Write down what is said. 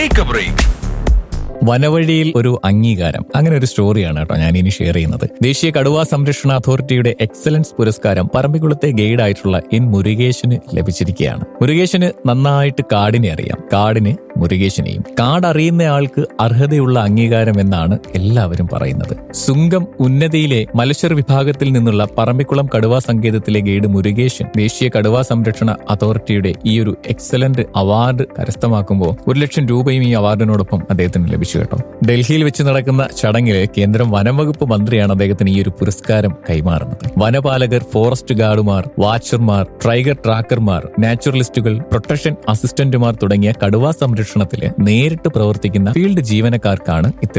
take A break വനവഴിയിൽ ഒരു അംഗീകാരം അങ്ങനെ ഒരു സ്റ്റോറിയാണ് കേട്ടോ ഞാൻ ഇനി ഷെയർ ചെയ്യുന്നത് ദേശീയ കടുവാ സംരക്ഷണ അതോറിറ്റിയുടെ എക്സലൻസ് പുരസ്കാരം പറമ്പിക്കുളത്തെ ഗൈഡായിട്ടുള്ള എൻ മുരുകേശന് ലഭിച്ചിരിക്കുകയാണ് മുരുകേശന് നന്നായിട്ട് കാടിനെ അറിയാം കാടിന് മുരുകേശനെയും കാട് അറിയുന്ന ആൾക്ക് അർഹതയുള്ള അംഗീകാരം എന്നാണ് എല്ലാവരും പറയുന്നത് സുങ്കം ഉന്നതിയിലെ മലശ്ശർ വിഭാഗത്തിൽ നിന്നുള്ള പറമ്പിക്കുളം കടുവാ സങ്കേതത്തിലെ ഗൈഡ് മുരുകേശൻ ദേശീയ കടുവാ സംരക്ഷണ അതോറിറ്റിയുടെ ഈ ഒരു എക്സലന്റ് അവാർഡ് കരസ്ഥമാക്കുമ്പോൾ ഒരു ലക്ഷം രൂപയും ഈ അവാർഡിനോടൊപ്പം അദ്ദേഹത്തിന് ലഭിച്ചു കേട്ടോ ഡൽഹിയിൽ വെച്ച് നടക്കുന്ന ചടങ്ങിൽ കേന്ദ്ര വനംവകുപ്പ് മന്ത്രിയാണ് അദ്ദേഹത്തിന് ഈ ഒരു പുരസ്കാരം കൈമാറുന്നത് വനപാലകർ ഫോറസ്റ്റ് ഗാർഡുമാർ വാച്ചർമാർ ട്രൈഗർ ട്രാക്കർമാർ നാച്ചുറലിസ്റ്റുകൾ പ്രൊട്ടക്ഷൻ അസിസ്റ്റന്റുമാർ തുടങ്ങിയ കടുവാ സംരക്ഷണത്തിൽ നേരിട്ട് പ്രവർത്തിക്കുന്ന ഫീൽഡ് ജീവനക്കാർക്കാണ് ഇത്തരം